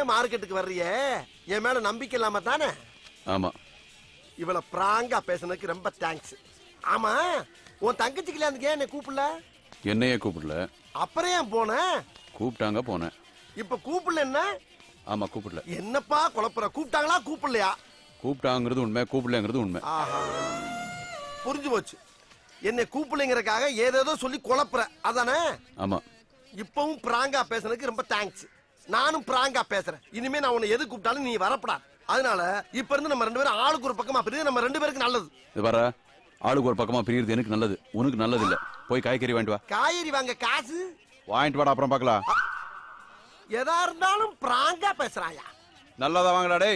மார்க்கெட்டுக்கு வர்றியே என் மேல நம்பிக்கை இல்லாம தானே ஆமா இவள பிராங்கா பேசுனதுக்கு ரொம்ப தேங்க்ஸ் ஆமா உன் தங்கச்சி கல்யாணத்துக்கு ஏன் என்னை கூப்பிடல என்னையே கூப்பிடல அப்புறம் ஏன் போன கூப்பிட்டாங்க போனேன் இப்ப கூப்பிடல என்ன ஆமா கூப்பிடல என்னப்பா குழப்பற கூப்பிட்டாங்களா கூப்பிடலையா கூப்பிட்டாங்கிறது உண்மை கூப்பிடலங்கிறது உண்மை ஆஹா புரிஞ்சு போச்சு என்னை கூப்பிடலைங்கிறக்காக ஏதேதோ சொல்லி குழப்புற அதானே ஆமா இப்பவும் பிராங்கா பேசுனதுக்கு ரொம்ப தேங்க்ஸ் நானும் பிராங்கா பேசுறேன் இனிமே நான் உன்னை எது கூப்பிட்டாலும் நீ வரப்படாது அதனால இப்ப இருந்து நம்ம ரெண்டு பேரும் ஆளுக்கு ஒரு பக்கமா பிரியுது நம்ம ரெண்டு பேருக்கு நல்லது இது வர ஆளுக்கு ஒரு பக்கமா பிரியுறது எனக்கு நல்லது உனக்கு நல்லது இல்ல போய் காய்கறி வாங்கிட்டு வா காய்கறி வாங்க காசு வாங்கிட்டு வாடா அப்புறம் பார்க்கலாம் எதா இருந்தாலும் பிராங்கா பேசுறாயா நல்லதா வாங்கடா டேய்